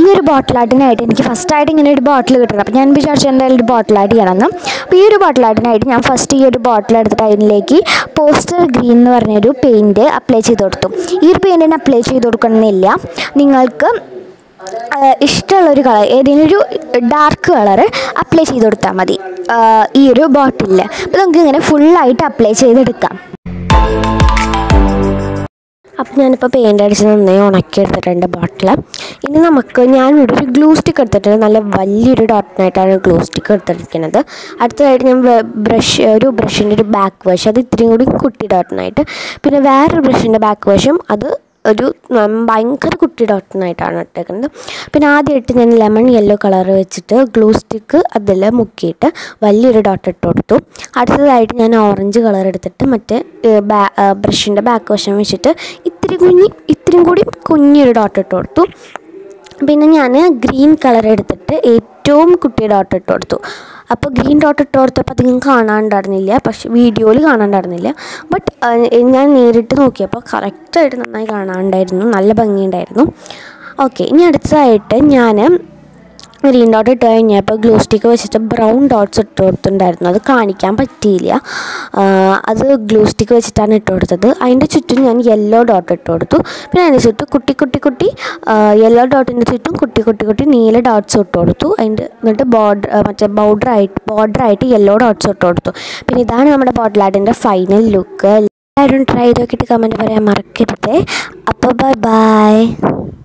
ഒരു ബോട്ടിൽ ആർട്ടിനായിട്ട് എനിക്ക് ഫസ്റ്റായിട്ട് ഇങ്ങനെ ഒരു ബോട്ടിൽ കിട്ടണം അപ്പോൾ ഞാൻ വിചാരിച്ചു എന്തായാലും ഒരു ബോട്ടിൽ ആർട്ട് ചെയ്യണമെന്ന് അപ്പോൾ ഈ ഒരു ബോട്ടിൽ ആർട്ടിനായിട്ട് ഞാൻ ഫസ്റ്റ് ഈ ഒരു ബോട്ടിൽ എടുത്തിട്ട് അതിലേക്ക് പോസ്റ്റർ ഗ്രീൻ എന്ന് പറഞ്ഞൊരു പെയിൻറ്റ് അപ്ലൈ ചെയ്ത് കൊടുത്തു ഈ ഒരു പെയിൻറ്റിന് അപ്ലൈ ചെയ്ത് കൊടുക്കണമെന്നില്ല നിങ്ങൾക്ക് ആഹ് ഇഷ്ടമുള്ളൊരു കളർ ഏതെങ്കിലും ഒരു ഡാർക്ക് കളർ അപ്ലൈ ചെയ്ത് കൊടുത്താൽ മതി ആഹ് ഈ ഒരു ബോട്ടിലിൽ അപ്പോൾ നമുക്ക് ഇങ്ങനെ ഫുള്ളായിട്ട് അപ്ലൈ ചെയ്തെടുക്കാം അപ്പോൾ ഞാനിപ്പോൾ പെയിൻ്റ് അടിച്ച് നന്നായി ഉണക്കി എടുത്തിട്ടുണ്ട് ബോട്ടിൽ ഇനി നമുക്ക് ഞാനിവിടെ ഒരു ഗ്ലൂ സ്റ്റിക്ക് എടുത്തിട്ടുണ്ട് നല്ല വലിയൊരു ഡോട്ടിനായിട്ടാണ് ഗ്ലൂ സ്റ്റിക്ക് എടുത്തിരിക്കുന്നത് അടുത്തതായിട്ട് ഞാൻ ബ്രഷ് ഒരു ബ്രഷിൻ്റെ ഒരു ബാക്ക് വശം അത് ഇത്രയും കൂടി കുട്ടി ഡോട്ടിനായിട്ട് പിന്നെ വേറൊരു ബ്രഷിൻ്റെ ബാക്ക് വശം അത് ഒരു ഉം, ഭയങ്കര കുട്ടി ഡോട്ടിനായിട്ടാണ് ഇട്ടേക്കുന്നത് പിന്നെ ആദ്യമായിട്ട് ഞാൻ ലെമൺ യെല്ലോ കളർ വെച്ചിട്ട് ഗ്ലൂ സ്റ്റിക്ക് അതിൽ മുക്കിയിട്ട് വലിയൊരു ഡോട്ട് ഇട്ട് കൊടുത്തു അടുത്തതായിട്ട് ഞാൻ ഓറഞ്ച് കളർ എടുത്തിട്ട് മറ്റേ ബ്രഷിൻ്റെ ബാക്ക് വശം വെച്ചിട്ട് ഇത്തിരി കുഞ്ഞി ഇത്തിരിയും കൂടി കുഞ്ഞൊരു ഡോട്ട് ഇട്ട് കൊടുത്തു പിന്നെ ഞാൻ ഗ്രീൻ കളർ എടുത്തിട്ട് ഏറ്റവും കുട്ടിയ ഡോട്ട് ഇട്ട് കൊടുത്തു അപ്പോൾ ഗ്രീൻ ഡോട്ട് ഇട്ട് കൊടുത്തപ്പോൾ അധികം കാണാണ്ടായിരുന്നില്ല പക്ഷെ വീഡിയോയിൽ കാണാണ്ടായിരുന്നില്ല ബട്ട് ഞാൻ നേരിട്ട് നോക്കിയപ്പോൾ കറക്റ്റായിട്ട് നന്നായി കാണാണ്ടായിരുന്നു നല്ല ഭംഗിയുണ്ടായിരുന്നു ഓക്കെ ഇനി അടുത്തതായിട്ട് ഞാൻ ഗ്രീൻ ഡോട്ട് ഇട്ട് കഴിഞ്ഞപ്പോൾ ഗ്ലൂ സ്റ്റിക്ക് വെച്ചിട്ട് ബ്രൗൺ ഡോട്ട്സ് ഇട്ട് കൊടുത്തിട്ടുണ്ടായിരുന്നു അത് കാണിക്കാൻ പറ്റിയില്ല ആ, അത് ഗ്ലൂ സ്റ്റിക്ക് വെച്ചിട്ടാണ് ഇട്ട് കൊടുത്തത് അതിൻ്റെ ചുറ്റും ഞാൻ യെല്ലോ ഡോട്ട് ഇട്ട് കൊടുത്തു പിന്നെ അതിൻ്റെ ചുറ്റും കുട്ടി കുട്ടി കുട്ടി യെല്ലോ ഡോട്ടിൻ്റെ ചുറ്റും കുട്ടി കുട്ടി കുട്ടി നീല ഡോട്ട്സ് ഇട്ട് കൊടുത്തു അതിൻ്റെ എന്നിട്ട് ബോർഡർ മറ്റേ ബോർഡറായിട്ട് ബോർഡറായിട്ട് യെല്ലോ ഡോട്ട്സ് ഇട്ട് കൊടുത്തു പിന്നെ ഇതാണ് നമ്മുടെ ബോട്ടിൽ ആർട്ടിൻ്റെ ഫൈനൽ ലുക്ക് എല്ലാവരും ട്രൈ ചെയ്ത് നോക്കിയിട്ട് കമൻറ്റ് പറയാൻ മറക്കരുത് അപ്പോൾ ബൈ ബൈ